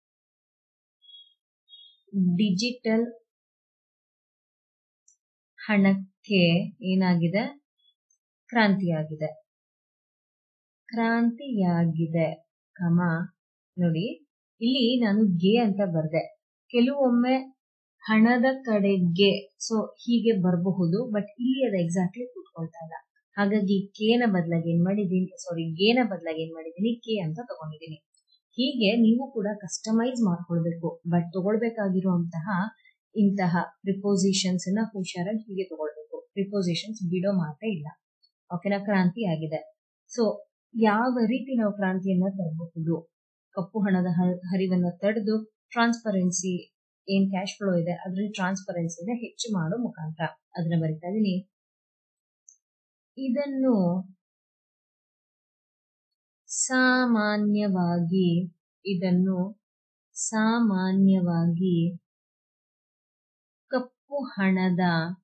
ಡಿಜಿಟಲ್ ಹಣಕ್ಕೆ ಏನಾಗಿದೆ ಕ್ರಾಂತಿಯಾಗಿದೆ ಕ್ರಾಂತಿಯಾಗಿದೆ ಕಮ ನೋಡಿ ಇಲ್ಲಿ ನಾನು ಗೆ ಅಂತ ಬರ್ದೆ ಕೆಲವೊಮ್ಮೆ ಹಣದ ಕಡೆಗೆ ಸೊ ಹೀಗೆ ಬರಬಹುದು ಬಟ್ ಇಲ್ಲಿ ಅದು ಎಕ್ಸಾಕ್ಟ್ಲಿ ಕೂತ್ಕೊಳ್ತಾ ಇಲ್ಲ ಹಾಗಾಗಿ ಕೇನ ಬದಲಾಗಿ ಏನ್ ಮಾಡಿದೀನಿ ಸಾರಿ ಗೇನ ಬದಲಾಗಿ ಏನ್ ಮಾಡಿದೀನಿ ಕೆ ಅಂತ ತಗೊಂಡಿದ್ದೀನಿ ಹೀಗೆ ನೀವು ಕೂಡ ಕಸ್ಟಮೈಸ್ ಮಾಡ್ಕೊಳ್ಬೇಕು ಬಟ್ ತಗೊಳ್ಬೇಕಾಗಿರುವಂತಹ ಇಂತಹ ಪ್ರಿಪೋಸಿಷನ್ಸ್ ನ ಹುಷಾರಾಗಿ ಹೀಗೆ ತಗೊಳ್ಬೇಕು ಪ್ರಿಪೋಸಿಷನ್ಸ್ ಬಿಡೋ ಮಾತೇ ಇಲ್ಲ ಓಕೆನಾ ಕ್ರಾಂತಿ ಆಗಿದೆ ಸೊ ಯಾವ ರೀತಿ ನಾವು ಕ್ರಾಂತಿಯನ್ನ ತರಬಹುದು ಕಪ್ಪು ಹಣದ ಹರಿವನ್ನ ತಡೆದು ಟ್ರಾನ್ಸ್ಪರೆನ್ಸಿ ಏನ್ ಕ್ಯಾಶ್ ಫ್ಲೋ ಇದೆ ಅದ್ರಲ್ಲಿ ಟ್ರಾನ್ಸ್ಪರೆನ್ಸಿನ ಹೆಚ್ಚು ಮಾಡೋ ಮುಖಾಂತರ ಅದನ್ನ ಬರಿತಾ ಇದೀನಿ ಇದನ್ನು ಸಾಮಾನ್ಯವಾಗಿ ಇದನ್ನು ಸಾಮಾನ್ಯವಾಗಿ ಕಪ್ಪು ಹಣದ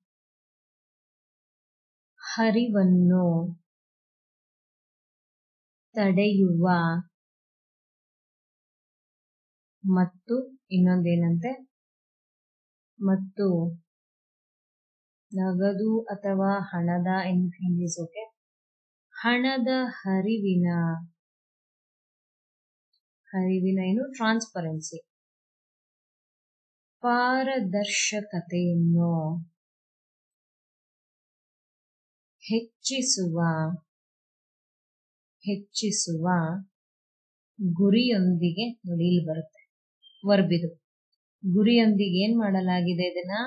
ಹರಿವನ್ನು ತಡೆಯುವ ಮತ್ತು ಇನ್ನೊಂದೇನಂತೆ ಮತ್ತು ನಗದು ಅಥವಾ ಹಣದ ಎನಿಥಿಂಗ್ ಇಸ್ ಓಕೆ ಹಣದ ಹರಿವಿನ ಹರಿವಿನ ಏನು ಟ್ರಾನ್ಸ್ಪರೆನ್ಸಿ ಪಾರದರ್ಶಕತೆಯನ್ನು ಹೆಚ್ಚಿಸುವ ಹೆಚ್ಚಿಸುವ ಗುರಿಯೊಂದಿಗೆ ನೋಡಿ ಇಲ್ಲಿ ಬರುತ್ತೆ ವರ್ಬ್ ಇದು ಗುರಿಯೊಂದಿಗೆ ಏನ್ ಮಾಡಲಾಗಿದೆ ಇದನ್ನ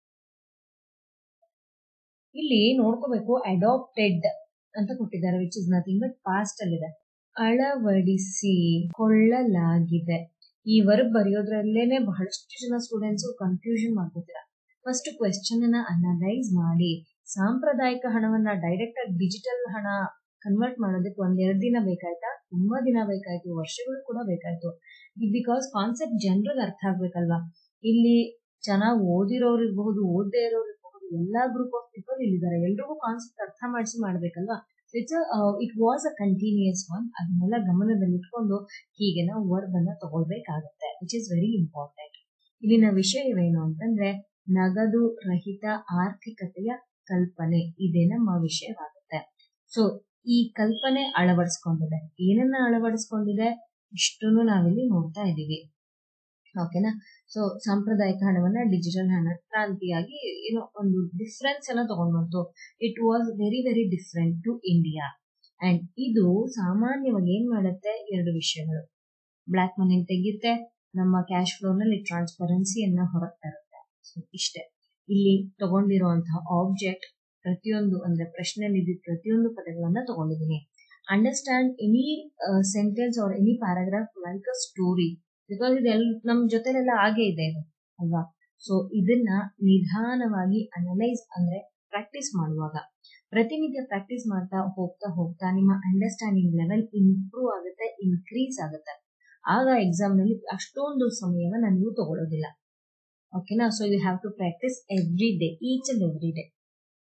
ಇಲ್ಲಿ ನೋಡ್ಕೋಬೇಕು ಅಡಾಪ್ಟೆಡ್ ಅಂತ ಕೊಟ್ಟಿದ್ದಾರೆ which is nothing but past ಅಲ್ಲಿದೆ ಅಳವಡಿಸಿ ಕೊಳ್ಳಲಾಗಿದೆ ಈ ವರ್ಬ್ ಬರೆಯೋದ್ರಲ್ಲೇನೆ ಬಹಳಷ್ಟು ಜನ ಸ್ಟೂಡೆಂಟ್ಸ್ ಕನ್ಫ್ಯೂಷನ್ ಮಾಡ್ಕೋತೀರಾ ಫಸ್ಟ್ ಕ್ವೆಶ್ಚನ್ ಅನ್ನ ಅನಲೈಸ್ ಮಾಡಿ ಸಾಂಪ್ರದಾಯಿಕ ಹಣವನ್ನ ಡೈರೆಕ್ಟ್ ಆಗಿ ಡಿಜಿಟಲ್ ಹಣ ಕನ್ವರ್ಟ್ ಮಾಡೋದಕ್ಕೆ ಒಂದೆರಡು ದಿನ ಬೇಕಾಯ್ತಾ ತುಂಬಾ ದಿನ ಬೇಕಾಯ್ತು ವರ್ಷಗಳು ಕೂಡ ಬೇಕಾಯ್ತು ಬಿಕಾಸ್ ಕಾನ್ಸೆಪ್ಟ್ ಜನರಿಗೆ ಅರ್ಥ ಆಗ್ಬೇಕಲ್ವಾ ಇಲ್ಲಿ ಚೆನ್ನಾಗಿ ಓದಿರೋರು ಇರಬಹುದು ಓದದೇ ಇರೋರು ಇರಬಹುದು ಎಲ್ಲಾ ಗ್ರೂಪ್ ಆಫ್ ಪೀಪಲ್ ಇಲ್ಲಿದ್ದಾರೆ ಎಲ್ರಿಗೂ ಕಾನ್ಸೆಪ್ಟ್ ಅರ್ಥ ಮಾಡಿಸಿ ಮಾಡ್ಬೇಕಲ್ವಾ it's it was a continuous one ಅದನ್ನೆಲ್ಲ ಗಮನದಲ್ಲಿಟ್ಕೊಂಡು ಹೀಗೆ ನಾವು ವರ್ಬ್ ಅನ್ನ ತಗೊಳ್ಬೇಕಾಗತ್ತೆ ವಿಚ್ ಇಸ್ ವೆರಿ ಇಂಪಾರ್ಟೆಂಟ್ ಇಲ್ಲಿನ ವಿಷಯವೇನು ಅಂತಂದ್ರೆ ನಗದು ರಹಿತ ಆರ್ಥಿಕತೆಯ ಕಲ್ಪನೆ ಇದೇ ನಮ್ಮ ವಿಷಯವಾಗುತ್ತೆ ಸೊ ಈ ಕಲ್ಪನೆ ಅಳವಡಿಸ್ಕೊಂಡಿದೆ ಏನನ್ನ ಅಳವಡಿಸ್ಕೊಂಡಿದೆ ಇಷ್ಟನ್ನು ನಾವಿಲ್ಲಿ ನೋಡ್ತಾ ಇದ್ದೀವಿ ಓಕೆನಾ ಸೊ ಸಾಂಪ್ರದಾಯಿಕ ಹಣವನ್ನ ಡಿಜಿಟಲ್ ಹಣ ಕ್ರಾಂತಿಯಾಗಿ ಏನೋ ಒಂದು ಡಿಫ್ರೆನ್ಸ್ ಅನ್ನ ತಗೊಂಡ್ ಬಂತು it was very very different to India and ಇದು ಸಾಮಾನ್ಯವಾಗಿ ಏನ್ ಮಾಡುತ್ತೆ ಎರಡು ವಿಷಯಗಳು ಬ್ಲಾಕ್ ಮನಿ ತೆಗೆಯುತ್ತೆ ನಮ್ಮ ಕ್ಯಾಶ್ ಫ್ಲೋ ನಲ್ಲಿ ಟ್ರಾನ್ಸ್ಪರೆನ್ಸಿಯನ್ನ ಹೊರಗೆ ತರುತ್ತೆ ಸೊ ಇಷ್ಟೇ ಇಲ್ಲಿ ತಗೊಂಡಿರುವಂತಹ ಆಬ್ಜೆಕ್ಟ್ ಪ್ರತಿಯೊಂದು ಅಂದ್ರೆ ಪ್ರಶ್ನೆಯಲ್ಲಿ ಇದ್ದಿದ್ದ ಪ್ರತಿಯೊಂದು ಪದಗಳನ್ನ ತಗೊಂಡಿದ್ದೀನಿ understand any sentence or any paragraph like a story because ಇದೆಲ್ಲ ನಮ್ ಜೊತೆಲೆಲ್ಲ ಹಾಗೆ ಇದೆ ಇದು ಅಲ್ವಾ ಸೊ ಇದನ್ನ ನಿಧಾನವಾಗಿ ಅನಲೈಸ್ ಅಂದ್ರೆ ಪ್ರಾಕ್ಟೀಸ್ ಮಾಡುವಾಗ ಪ್ರತಿನಿತ್ಯ ಪ್ರಾಕ್ಟೀಸ್ ಮಾಡ್ತಾ ಹೋಗ್ತಾ ಹೋಗ್ತಾ ನಿಮ್ಮ ಅಂಡರ್ಸ್ಟ್ಯಾಂಡಿಂಗ್ ಲೆವೆಲ್ ಇಂಪ್ರೂವ್ ಆಗುತ್ತೆ ಇನ್ಕ್ರೀಸ್ ಆಗುತ್ತೆ ಆಗ ಎಕ್ಸಾಮ್ ನಲ್ಲಿ ಅಷ್ಟೊಂದು ಸಮಯವನ್ನ ನೀವು ತಗೊಳ್ಳೋದಿಲ್ಲ ಓಕೆನಾ so you have to practise every day each and every day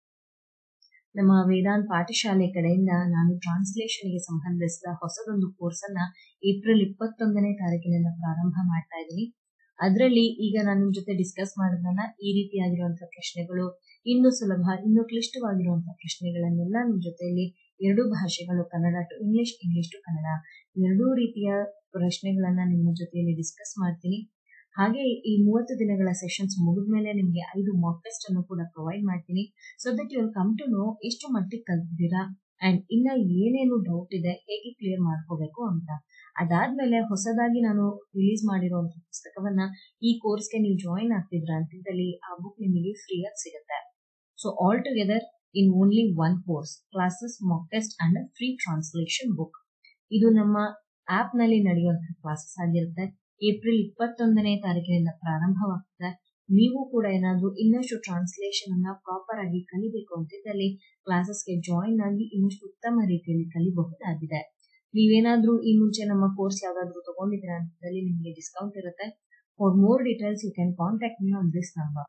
ನಮ್ಮ ವೇದಾಂತ್ ಪಾಠಶಾಲೆ ಕಡೆಯಿಂದ ನಾನು ಟ್ರಾನ್ಸ್ಲೇಷನ್ಗೆ ಸಂಬಂಧಿಸಿದ ಹೊಸದೊಂದು ಕೋರ್ಸ್ ಅನ್ನ ಏಪ್ರಿಲ್ ಇಪ್ಪತ್ತೊಂದನೇ ತಾರೀಕಿನಿಂದ ಪ್ರಾರಂಭ ಮಾಡ್ತಾ ಇದ್ದೀನಿ ಅದರಲ್ಲಿ ಈಗ ನಾನು ನಿಮ್ ಜೊತೆ ಡಿಸ್ಕಸ್ ಮಾಡಿದ್ರಲ್ಲ ಈ ರೀತಿಯಾಗಿರುವಂತಹ ಪ್ರಶ್ನೆಗಳು ಇನ್ನು ಸುಲಭ ಇನ್ನು ಕ್ಲಿಷ್ಟವಾಗಿರುವಂತಹ ಪ್ರಶ್ನೆಗಳನ್ನೆಲ್ಲ ನಿಮ್ ಜೊತೆಯಲ್ಲಿ ಎರಡು ಭಾಷೆಗಳು Kannada to English English to Kannada ಎರಡೂ ರೀತಿಯ ಪ್ರಶ್ನೆಗಳನ್ನ ನಿಮ್ಮ ಜೊತೆಯಲ್ಲಿ ಡಿಸ್ಕಸ್ ಮಾಡ್ತೀನಿ ಹಾಗೆ ಈ ಮೂವತ್ತು ದಿನಗಳ ಸೆಷನ್ಸ್ ಮುಗಿದ್ಮೇಲೆ ನಿಮಗೆ ಐದು ಮಾಕ್ ಟೆಸ್ಟ್ ಅನ್ನು ಕೂಡ ಪ್ರೊವೈಡ್ ಮಾಡ್ತೀನಿ so that you come to know ಎಷ್ಟು ಮಟ್ಟಿಗೆ ಕಲ್ತಿದ್ದೀರಾ ಅಂಡ್ ಇನ್ನ ಏನೇನು ಡೌಟ್ ಇದೆ ಹೇಗೆ ಕ್ಲಿಯರ್ ಮಾಡ್ಕೋಬೇಕು ಅಂತ ಅದಾದ್ಮೇಲೆ ಹೊಸದಾಗಿ ನಾನು ರಿಲೀಸ್ ಮಾಡಿರುವಂತ ಪುಸ್ತಕವನ್ನ ಈ ಕೋರ್ಸ್ಗೆ ನೀವು ಜಾಯಿನ್ ಆಗ್ತಿದ್ರ ಅಂತಿದ್ದಲ್ಲಿ ಆ ಬುಕ್ ನಿಮಗೆ ಫ್ರೀ ಆಗಿ ಸಿಗುತ್ತೆ so all together in only one course classes mock test and free translation book ಇದು ನಮ್ಮ ಆಪ್ ನಲ್ಲಿ ನಡೆಯುವಂತಹ ಕ್ಲಾಸಸ್ ಆಗಿರುತ್ತೆ ಏಪ್ರಿಲ್ ಇಪ್ಪತ್ತೊಂದನೇ ತಾರೀಕಿನಿಂದ ಪ್ರಾರಂಭವಾಗ್ತದೆ ನೀವು ಕೂಡ ಏನಾದ್ರೂ ಇನ್ನಷ್ಟು ಟ್ರಾನ್ಸ್ಲೇಷನ್ ಅನ್ನ ಪ್ರಾಪರ್ ಆಗಿ ಕಲಿಬೇಕು ಅಂತಿದ್ದಲ್ಲಿ ಕ್ಲಾಸಸ್ಗೆ ಜಾಯಿನ್ ಆಗಿ ಇನ್ನಷ್ಟು ಉತ್ತಮ ರೀತಿಯಲ್ಲಿ ಕಲಿಬಹುದಾಗಿದೆ ನೀವೇನಾದ್ರೂ ಈ ಮುಂಚೆ ನಮ್ಮ ಕೋರ್ಸ್ ಯಾವ್ದಾದ್ರು ತಗೊಂಡಿದ್ರೆ ಅಂತದಲ್ಲಿ ನಿಮಗೆ ಡಿಸ್ಕೌಂಟ್ ಇರುತ್ತೆ for more details you can contact me on this number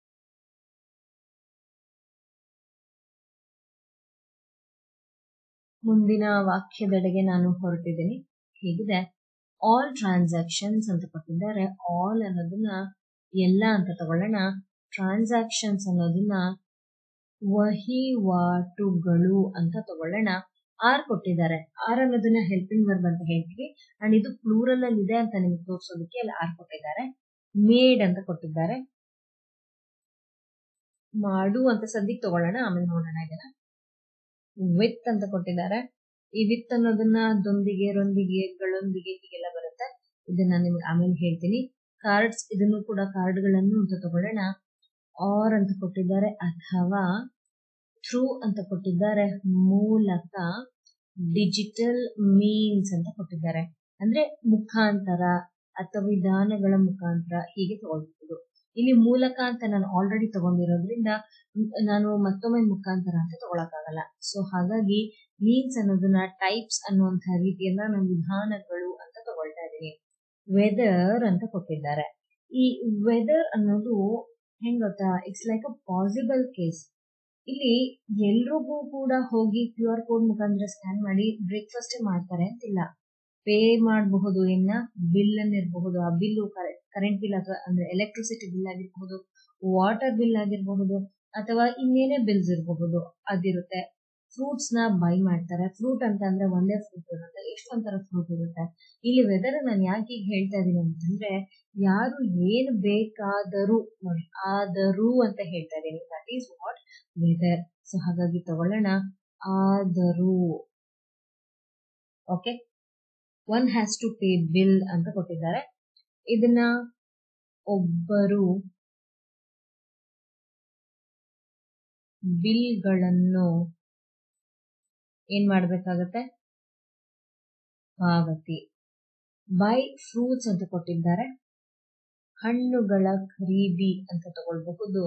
ಮುಂದಿನ ವಾಕ್ಯದೆಡೆಗೆ ನಾನು ಹೊರಟಿದ್ದೀನಿ ಹೇಗಿದೆ ಆಲ್ ಟ್ರಾನ್ಸಾಕ್ಷನ್ಸ್ ಅಂತ ಕೊಟ್ಟಿದ್ದಾರೆ ಆಲ್ ಅನ್ನೋದನ್ನ ಎಲ್ಲ ಅಂತ ತಗೊಳ್ಳೋಣ ಟ್ರಾನ್ಸಾಕ್ಷನ್ಸ್ ಅನ್ನೋದನ್ನ ವಹಿವಾಟುಗಳು ಅಂತ ತಗೊಳ್ಳೋಣ ಆರ್ ಕೊಟ್ಟಿದ್ದಾರೆ ಆರ್ ಅನ್ನೋದನ್ನ ಹೆಲ್ಪಿಂಗ್ ವರ್ಬ್ ಅಂತ ಹೇಳ್ತೀವಿ ಅಂಡ್ ಇದು ಪ್ಲೂರಲ್ ಅಲ್ಲಿ ಇದೆ ಅಂತ ನಿಮ್ಗೆ ತೋರಿಸೋದಕ್ಕೆ ಅಲ್ಲಿ ಆರ್ ಕೊಟ್ಟಿದ್ದಾರೆ ಮೇಡ್ ಅಂತ ಕೊಟ್ಟಿದ್ದಾರೆ ಮಾಡು ಅಂತ ಸದ್ಯಕ್ಕೆ ತಗೊಳ್ಳೋಣ ಆಮೇಲೆ ನೋಡೋಣ ಇದನ್ನ ವಿತ್ ಅಂತ ಕೊಟ್ಟಿದ್ದಾರೆ ಈ ವಿತ್ ಅನ್ನೋದನ್ನ ದೊಂದಿಗೆ ರೊಂದಿಗೆ ಗಳೊಂದಿಗೆ ಹೀಗೆಲ್ಲ ಬರುತ್ತೆ ಇದನ್ನ ನಿಮ್ಗೆ ಆಮೇಲೆ ಹೇಳ್ತೀನಿ ಕಾರ್ಡ್ಸ್ ಇದನ್ನು ಕೂಡ ಕಾರ್ಡ್ಗಳನ್ನು ಅಂತ ತಗೊಳ್ಳೋಣ ಆರ್ ಅಂತ ಕೊಟ್ಟಿದ್ದಾರೆ ಅಥವಾ ಥ್ರೂ ಅಂತ ಕೊಟ್ಟಿದ್ದಾರೆ ಮೂಲಕ ಡಿಜಿಟಲ್ ಮೀನ್ಸ್ ಅಂತ ಕೊಟ್ಟಿದ್ದಾರೆ ಅಂದ್ರೆ ಮುಖಾಂತರ ಅಥವಾ ವಿಧಾನಗಳ ಮುಖಾಂತರ ಹೀಗೆ ತಗೊಳ್ಬಹುದು ಇಲ್ಲಿ ಮೂಲಕ ಅಂತ ನಾನು ಆಲ್ರೆಡಿ ತಗೊಂಡಿರೋದ್ರಿಂದ ನಾನು ಮತ್ತೊಮ್ಮೆ ಮುಖಾಂತರ ಅಂತ ತಗೊಳಕ್ಕಾಗಲ್ಲ ಸೊ ಹಾಗಾಗಿ ಮೀನ್ಸ್ ಅನ್ನೋದನ್ನ ಟೈಪ್ಸ್ ಅನ್ನುವಂತಹ ರೀತಿಯನ್ನ ನಾನು ವಿಧಾನಗಳು ಅಂತ ತಗೊಳ್ತಾ ಇದ್ದೀನಿ ವೆದರ್ ಅಂತ ಕೊಟ್ಟಿದ್ದಾರೆ ಈ ವೆದರ್ ಅನ್ನೋದು ಹೆಂಗ್ ಗೊತ್ತಾ it's like a possible case ಇಲ್ಲಿ ಎಲ್ರಿಗೂ ಕೂಡ ಹೋಗಿ ಕ್ಯೂ ಆರ್ ಕೋಡ್ ಮುಖಾಂತರ ಸ್ಕ್ಯಾನ್ ಮಾಡಿ ಬ್ರೇಕ್ಫಾಸ್ಟ್ ಮಾಡ್ತಾರೆ ಅಂತಿಲ್ಲ ಪೇ ಮಾಡಬಹುದು ಇನ್ನ ಬಿಲ್ ಅನ್ನ ಇರಬಹುದು ಆ ಬಿಲ್ ಕರೆಂಟ್ ಬಿಲ್ ಅಥವಾ ಅಂದ್ರೆ ಎಲೆಕ್ಟ್ರಿಸಿಟಿ ಬಿಲ್ ಆಗಿರಬಹುದು ವಾಟರ್ ಬಿಲ್ ಆಗಿರಬಹುದು ಅಥವಾ ಇನ್ನೇನೇ ಬಿಲ್ಸ್ ಇರಬಹುದು ಅದಿರುತ್ತೆ ಫ್ರೂಟ್ಸ್ ನ ಬೈ ಮಾಡ್ತಾರೆ ಫ್ರೂಟ್ ಅಂತ ಅಂದ್ರೆ ಒಂದೇ ಫ್ರೂಟ್ ಇರುತ್ತೆ ಎಷ್ಟೊಂಥರ ಫ್ರೂಟ್ ಇರುತ್ತೆ ಇಲ್ಲಿ ವೆದರ್ ನಾನು ಯಾಕೆ ಈಗ ಹೇಳ್ತಾ ಇದೀನಿ ಅಂತಂದ್ರೆ ಯಾರು ಏನ್ ಬೇಕಾದರೂ ನೋಡಿ ಆದರೂ ಅಂತ ಹೇಳ್ತಾ ಇದ್ದೀನಿ that is what whether so ಹಾಗಾಗಿ ತಗೊಳ್ಳೋಣ ಆದರೂ okay one has to pay bill ಅಂತ ಕೊಟ್ಟಿದ್ದಾರೆ ಇದನ್ನ ಒಬ್ಬರು ಬಿಲ್ಗಳನ್ನು ಏನ್ ಮಾಡ್ಬೇಕಾಗತ್ತೆ ಪಾವತಿ ಬೈ ಫ್ರೂಟ್ಸ್ ಅಂತ ಕೊಟ್ಟಿದ್ದಾರೆ ಹಣ್ಣುಗಳ ಖರೀದಿ ಅಂತ ತಗೊಳ್ಬಹುದು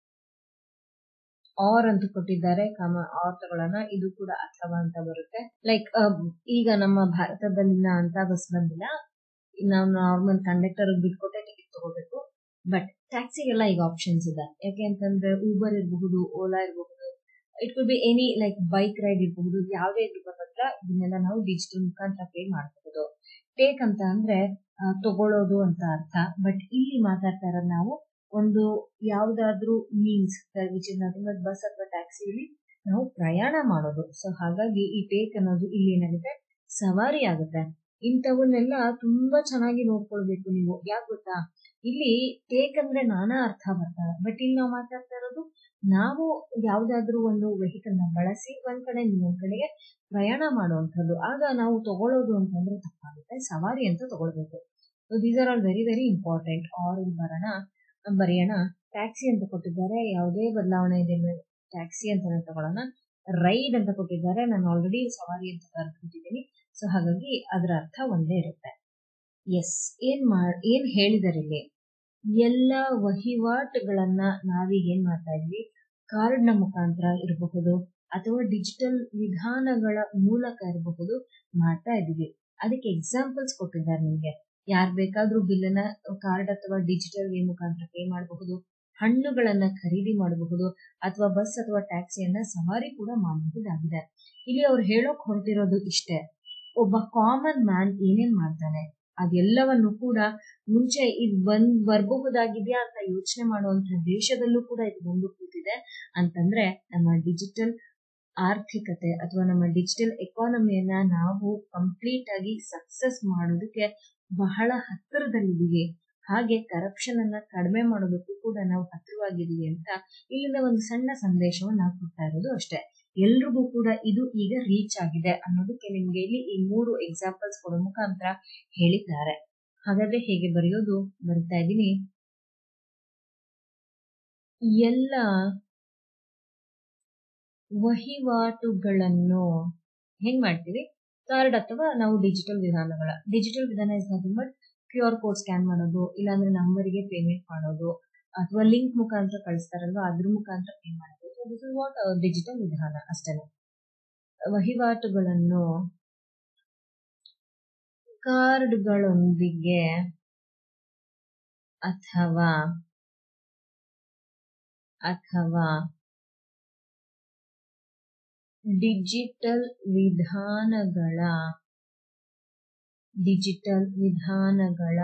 ಆರ್ ಅಂತ ಕೊಟ್ಟಿದ್ದಾರೆ ಕಾಮ ಆರ್ ತಗೊಳ್ಳೋಣ ಇದು ಕೂಡ ಅಥವಾ ಅಂತ ಬರುತ್ತೆ ಲೈಕ್ ಈಗ ನಮ್ಮ ಭಾರತದಲ್ಲಿನ ಅಂತ ಬಸ್ ಬಂದಿಲ್ಲ ನಾವು ನಾರ್ಮಲ್ ಕಂಡಕ್ಟರ್ ಬಿಟ್ಕೊಟ್ಟೆ ಟಿಕೆಟ್ ತಗೋಬೇಕು ಬಟ್ ಟ್ಯಾಕ್ಸಿಗೆಲ್ಲ ಈಗ ಆಪ್ಷನ್ಸ್ ಇದೆ ಯಾಕೆ ಅಂತಂದ್ರೆ ಊಬರ್ ಇರಬಹುದು ಓಲಾ ಇರಬಹುದು it could be any like bike ride ಇರಬಹುದು ಯಾವುದೇ ಇದ್ರ ಪತ್ರ ಇದನ್ನೆಲ್ಲ ನಾವು ಡಿಜಿಟಲ್ ಮುಖಾಂತರ ಪೇ ಮಾಡಬಹುದು ಟೇಕ್ ಅಂತ ಅಂದ್ರೆ ತಗೊಳ್ಳೋದು ಅಂತ ಅರ್ಥ ಬಟ್ ಇಲ್ಲಿ ಮಾತಾಡ್ತಾ ಇರೋದು ನಾವು ಒಂದು ಯಾವ್ದಾದ್ರೂ means which is nothing but bus ಅಥವಾ ಟ್ಯಾಕ್ಸಿಯಲ್ಲಿ ನಾವು ಪ್ರಯಾಣ ಮಾಡೋದು ಸೊ ಹಾಗಾಗಿ ಈ ಟೇಕ್ ಅನ್ನೋದು ಇಲ್ಲಿ ಏನಾಗುತ್ತೆ ಸವಾರಿ ಆಗುತ್ತೆ ಇಂಥವನ್ನೆಲ್ಲ ತುಂಬಾ ಚೆನ್ನಾಗಿ ನೋಡ್ಕೊಳ್ಬೇಕು ನೀವು ಯಾಕೆ ಗೊತ್ತಾ ಇಲ್ಲಿ ಟೇಕ್ ಅಂದ್ರೆ ನಾನಾ ಅರ್ಥ ಬರ್ತವೆ ಬಟ್ ಇಲ್ಲಿ ನಾವು ಮಾತಾಡ್ತಾ ಇರೋದು ನಾವು ಯಾವ್ದಾದ್ರು ಒಂದು ವೆಹಿಕಲ್ ನ ಬಳಸಿ ಒಂದ್ ಕಡೆ ಇನ್ನೊಂದ್ ಕಡೆಗೆ ಪ್ರಯಾಣ ಮಾಡುವಂಥದ್ದು ಆಗ ನಾವು ತಗೊಳ್ಳೋದು ಅಂತಂದ್ರೆ ತಪ್ಪಾಗುತ್ತೆ ಸವಾರಿ ಅಂತ ತಗೊಳ್ಬೇಕು these are all very very important are ಇಲ್ಲಿ ಬರೋಣ ಬರೆಯೋಣ ಟ್ಯಾಕ್ಸಿ ಅಂತ ಕೊಟ್ಟಿದ್ದಾರೆ ಯಾವುದೇ ಬದಲಾವಣೆ ಇದೆ ಟ್ಯಾಕ್ಸಿ ಅಂತ ತಗೊಳ್ಳೋಣ ರೈಡ್ ಅಂತ ಕೊಟ್ಟಿದ್ದಾರೆ ನಾನು ಆಲ್ರೆಡಿ ಸವಾರಿ ಅಂತ ಬರ್ಬಿಟ್ಟಿದ್ದೀನಿ ಸೊ ಹಾಗಾಗಿ ಅದರ ಅರ್ಥ ಒಂದೇ ಇರುತ್ತೆ ಎಸ್ ಏನ್ ಮಾಡ್ ಏನ್ ಹೇಳಿದಾರೆ ಇಲ್ಲಿ ಎಲ್ಲ ವಹಿವಾಟುಗಳನ್ನ ನಾವೀಗ ಏನ್ ಮಾಡ್ತಾ ಇದ್ವಿ ಕಾರ್ಡ್ ನ ಮುಖಾಂತರ ಇರಬಹುದು ಅಥವಾ ಡಿಜಿಟಲ್ ವಿಧಾನಗಳ ಮೂಲಕ ಇರಬಹುದು ಮಾಡ್ತಾ ಇದೀವಿ ಅದಕ್ಕೆ ಎಕ್ಸಾಂಪಲ್ಸ್ ಕೊಟ್ಟಿದ್ದಾರೆ ನಿಮಗೆ ಯಾರ್ ಬೇಕಾದ್ರೂ ಬಿಲ್ಲನ್ನ ಕಾರ್ಡ್ ಅಥವಾ ಡಿಜಿಟಲ್ ವೇ ಮುಖಾಂತರ ಪೇ ಮಾಡಬಹುದು ಹಣ್ಣುಗಳನ್ನ ಖರೀದಿ ಮಾಡಬಹುದು ಅಥವಾ ಬಸ್ ಅಥವಾ ಟ್ಯಾಕ್ಸಿಯನ್ನ ಸವಾರಿ ಕೂಡ ಮಾಡಬಹುದಾಗಿದೆ ಇಲ್ಲಿ ಅವ್ರು ಹೇಳೋಕ್ ಹೊರಟಿರೋದು ಇಷ್ಟೇ ಒಬ್ಬ ಕಾಮನ್ ಮ್ಯಾನ್ ಏನೇನ್ ಮಾಡ್ತಾನೆ ಅದೆಲ್ಲವನ್ನು ಕೂಡ ಮುಂಚೆ ಇದು ಬಂದ್ ಬರಬಹುದಾಗಿದೆಯಾ ಅಂತ ಯೋಚನೆ ಮಾಡುವಂತ ದೇಶದಲ್ಲೂ ಕೂಡ ಇದು ಬಂದು ಕೂತಿದೆ ಅಂತಂದ್ರೆ ನಮ್ಮ ಡಿಜಿಟಲ್ ಆರ್ಥಿಕತೆ ಅಥವಾ ನಮ್ಮ ಡಿಜಿಟಲ್ ಎಕಾನಮಿಯನ್ನ ನಾವು ಕಂಪ್ಲೀಟ್ ಆಗಿ ಸಕ್ಸಸ್ ಮಾಡೋದಕ್ಕೆ ಬಹಳ ಹತ್ತಿರದಲ್ಲಿದ್ದೀವಿ ಹಾಗೆ ಕರಪ್ಷನ್ ಅನ್ನ ಕಡಿಮೆ ಮಾಡೋದಕ್ಕೂ ಕೂಡ ನಾವು ಹತ್ತಿರವಾಗಿದ್ದೀವಿ ಅಂತ ಇಲ್ಲಿಂದ ಒಂದು ಸಣ್ಣ ಸಂದೇಶವನ್ನು ನಾವು ಕೊಡ್ತಾ ಇರೋದು ಅಷ್ಟೇ ಎಲ್ರಿಗೂ ಕೂಡ ಇದು ಈಗ ರೀಚ್ ಆಗಿದೆ ಅನ್ನೋದಕ್ಕೆ ನಿಮ್ಗೆ ಇಲ್ಲಿ ಈ ಮೂರು ಎಕ್ಸಾಂಪಲ್ಸ್ ಕೊಡೋ ಮುಖಾಂತರ ಹೇಳಿದ್ದಾರೆ ಹಾಗಾದ್ರೆ ಹೇಗೆ ಬರೆಯೋದು ಬರ್ತಾ ಇದ್ದೀನಿ ಎಲ್ಲ ವಹಿವಾಟುಗಳನ್ನು ಹೆಂಗ್ ಮಾಡ್ತೀವಿ ಕಾರ್ಡ್ ಅಥವಾ ನಾವು ಡಿಜಿಟಲ್ ವಿಧಾನಗಳ ಡಿಜಿಟಲ್ ವಿಧಾನ is nothing but Q R code scan ಮಾಡೋದು ಇಲ್ಲಾಂದ್ರೆ ನಂಬರ್ಗೆ ಪೇಮೆಂಟ್ ಮಾಡೋದು ಅಥವಾ ಲಿಂಕ್ ಮುಖಾಂತರ ಕಳಿಸ್ತಾರಲ್ವಾ ಅದ್ರ ಮುಖಾಂತರ ಪೇ ಮಾಡೋದು ದಿಸ್ ಇಸ್ ವಾಟ್ ಡಿಜಿಟಲ್ ವಿಧಾನ ಅಷ್ಟೇನೆ ವಹಿವಾಟುಗಳನ್ನು ಕಾರ್ಡ್ಗಳೊಂದಿಗೆ ಅಥವಾ ಅಥವಾ ಡಿಜಿಟಲ್ ವಿಧಾನಗಳ ಡಿಜಿಟಲ್ ವಿಧಾನಗಳ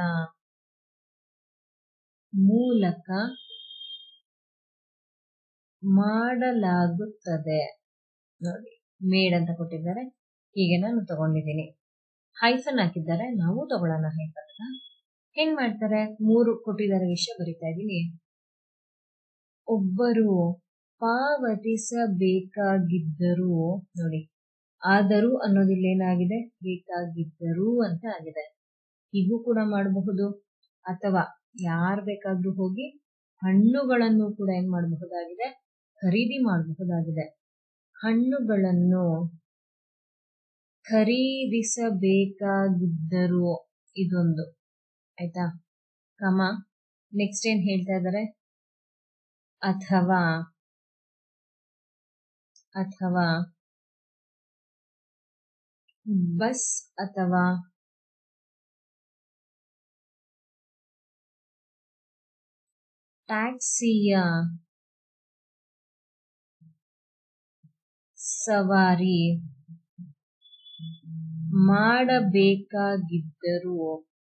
ಮೂಲಕ ಮಾಡಲಾಗುತ್ತದೆ ನೋಡಿ ಮೇಡ್ ಅಂತ ಕೊಟ್ಟಿದ್ದಾರೆ ಹೀಗೆ ನಾನು ತಗೊಂಡಿದ್ದೀನಿ ಹೈಫನ್ ಹಾಕಿದ್ದಾರೆ ನಾವು ತಗೊಳ್ಳೋಣ ಹೈಫನ್ ಹೆಂಗ್ ಮಾಡ್ತಾರೆ ಮೂರು ಕೊಟ್ಟಿದ್ದಾರೆ ವಿಷಯ ಬರಿತಾ ಇದ್ದೀನಿ ಒಬ್ಬರು ಪಾವತಿಸಬೇಕಾಗಿದ್ದರೂ ನೋಡಿ ಆದರೂ ಅನ್ನೋದಿಲ್ಲ ಏನಾಗಿದೆ ಬೇಕಾಗಿದ್ದರೂ ಅಂತ ಆಗಿದೆ ಹೀಗೂ ಕೂಡ ಮಾಡಬಹುದು ಅಥವಾ ಯಾರ್ ಬೇಕಾದ್ರೂ ಹೋಗಿ ಹಣ್ಣುಗಳನ್ನು ಕೂಡ ಏನ್ ಮಾಡಬಹುದಾಗಿದೆ ಖರೀದಿ ಮಾಡಬಹುದಾಗಿದೆ ಹಣ್ಣುಗಳನ್ನು ಖರೀದಿಸಬೇಕಾಗಿದ್ದರೂ ಇದೊಂದು ಆಯ್ತಾ ಕಮ ನೆಕ್ಸ್ಟ್ ಏನ್ ಹೇಳ್ತಾ ಇದ್ದಾರೆ ಅಥವಾ ಅಥವಾ ಬಸ್ ಅಥವಾ ಟ್ಯಾಕ್ಸಿಯ ಸವಾರಿ ಮಾಡಬೇಕಾಗಿದ್ದರೂ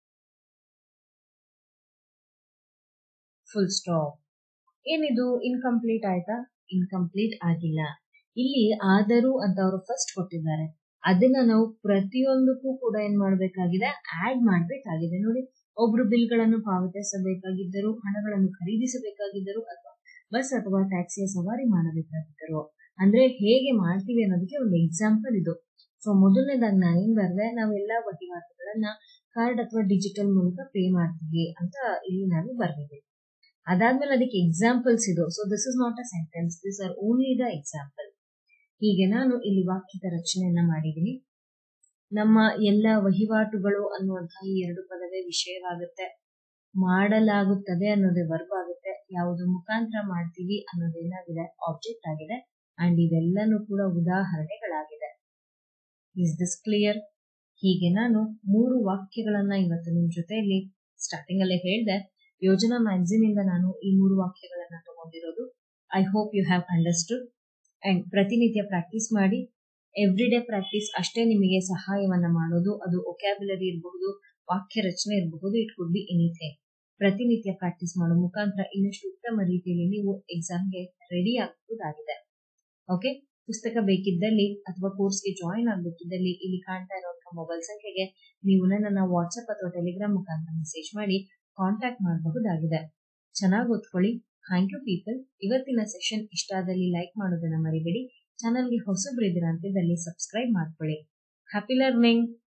ಫುಲ್ ಸ್ಟಾಪ್ ಏನಿದು ಇನ್ಕಂಪ್ಲೀಟ್ ಆಯ್ತಾ ಇನ್ಕಂಪ್ಲೀಟ್ ಆಗಿಲ್ಲ ಇಲ್ಲಿ ಆದರೂ ಅಂತ ಅವರು ಫಸ್ಟ್ ಕೊಟ್ಟಿದ್ದಾರೆ ಅದನ್ನ ನಾವು ಪ್ರತಿಯೊಂದಕ್ಕೂ ಕೂಡ ಏನ್ ಮಾಡ್ಬೇಕಾಗಿದೆ ಆಡ್ ಮಾಡ್ಬೇಕಾಗಿದೆ ನೋಡಿ ಒಬ್ರು ಬಿಲ್ಗಳನ್ನು ಪಾವತಿಸಬೇಕಾಗಿದ್ದರು ಹಣಗಳನ್ನು ಖರೀದಿಸಬೇಕಾಗಿದ್ದರು ಅಥವಾ ಬಸ್ ಅಥವಾ ಟ್ಯಾಕ್ಸಿಯ ಸವಾರಿ ಮಾಡಬೇಕಾಗಿದ್ದರು ಅಂದ್ರೆ ಹೇಗೆ ಮಾಡ್ತೀವಿ ಅನ್ನೋದಕ್ಕೆ ಒಂದು ಎಕ್ಸಾಂಪಲ್ ಇದು ಸೊ ಮೊದಲನೇದಾಗಿ ನಾನು ಏನ್ ಬರ್ದೆ ನಾವೆಲ್ಲ ವಹಿವಾಟುಗಳನ್ನ ಕಾರ್ಡ್ ಅಥವಾ ಡಿಜಿಟಲ್ ಮೂಲಕ ಪೇ ಮಾಡ್ತೀವಿ ಅಂತ ಇಲ್ಲಿ ನಾನು ಬರ್ದಿದ್ದೀನಿ ಅದಾದ್ಮೇಲೆ ಅದಕ್ಕೆ ಎಕ್ಸಾಂಪಲ್ಸ್ ಇದು so this is not a sentence this are only the example ಹೀಗೆ ನಾನು ಇಲ್ಲಿ ವಾಕ್ಯದ ರಚನೆಯನ್ನ ಮಾಡಿದ್ದೀನಿ ನಮ್ಮ ಎಲ್ಲ ವಹಿವಾಟುಗಳು ಅನ್ನುವಂತಹ ಈ ಎರಡು ಪದವೇ ವಿಷಯವಾಗುತ್ತೆ ಮಾಡಲಾಗುತ್ತದೆ ಅನ್ನೋದೇ ವರ್ಬ್ ಆಗುತ್ತೆ ಯಾವುದು ಮುಖಾಂತರ ಮಾಡ್ತೀವಿ ಅನ್ನೋದೇನಾಗಿದೆ ಆಬ್ಜೆಕ್ಟ್ ಆಗಿದೆ ಅಂಡ್ ಇವೆಲ್ಲನೂ ಕೂಡ ಉದಾಹರಣೆಗಳಾಗಿದೆ ಇಸ್ ದಿಸ್ ಕ್ಲಿಯರ್ ಹೀಗೆ ನಾನು ಮೂರು ವಾಕ್ಯಗಳನ್ನ ಇವತ್ತು ನಿಮ್ ಜೊತೆಯಲ್ಲಿ ಸ್ಟಾರ್ಟಿಂಗ್ ಅಲ್ಲೇ ಹೇಳ್ದೆ ಯೋಜನಾ ಮ್ಯಾಗಝಿನ್ ಇಂದ ನಾನು ಈ ಮೂರು ವಾಕ್ಯಗಳನ್ನ ತಗೊಂಡಿರೋದು I hope you have understood and ಪ್ರತಿನಿತ್ಯ ಪ್ರಾಕ್ಟೀಸ್ ಮಾಡಿ ಎವ್ರಿ ಡೇ ಪ್ರಾಕ್ಟೀಸ್ ಅಷ್ಟೇ ನಿಮಗೆ ಸಹಾಯವನ್ನ ಮಾಡೋದು ಅದು ಒಕ್ಯಾಬುಲರಿ ಇರಬಹುದು ವಾಕ್ಯ ರಚನೆ ಇರಬಹುದು ಇಟ್ ಕುಡ್ ಬಿ ಎನಿಥಿಂಗ್ ಪ್ರತಿನಿತ್ಯ ಪ್ರಾಕ್ಟೀಸ್ ಮಾಡೋ ಮುಖಾಂತರ ಇನ್ನಷ್ಟು ಉತ್ತಮ ರೀತಿಯಲ್ಲಿ ನೀವು ಎಕ್ಸಾಮ್ಗೆ ರೆಡಿ ಆಗಬಹುದಾಗಿದೆ ಓಕೆ ಪುಸ್ತಕ ಬೇಕಿದ್ದಲ್ಲಿ ಅಥವಾ ಕೋರ್ಸ್ಗೆ ಜಾಯಿನ್ ಆಗಬೇಕಿದ್ದಲ್ಲಿ ಇಲ್ಲಿ ಕಾಣ್ತಾ ಇರುವಂತಹ ಮೊಬೈಲ್ ಸಂಖ್ಯೆಗೆ ನೀವು ನನ್ನ ವಾಟ್ಸ್ಆಪ್ ಅಥವಾ ಟೆಲಿಗ್ರಾಮ್ ಮುಖಾಂತರ ಮೆಸೇಜ್ ಮಾಡಿ ಕಾಂಟ್ಯಾಕ್ಟ್ ಮಾಡಬಹುದಾಗಿದೆ ಚೆನ್ನಾಗಿ ಓದ್ಕೊಳ್ಳಿ ಥ್ಯಾಂಕ್ ಯು ಪೀಪಲ್ ಇವತ್ತಿನ ಸೆಷನ್ ಇಷ್ಟ ಆದಲ್ಲಿ ಲೈಕ್ ಮಾಡೋದನ್ನ ಮರಿಬೇಡಿ ಚಾನಲ್ಗೆ ಹೊಸಬ್ರು ಇದ್ದೀರಾ ಅಂತಿದ್ದಲ್ಲಿ ಸಬ್ಸ್ಕ್ರೈಬ್ ಮಾಡ್ಕೊಳ್ಳಿ ಹ್ಯಾಪಿ ಲರ್ನಿಂಗ್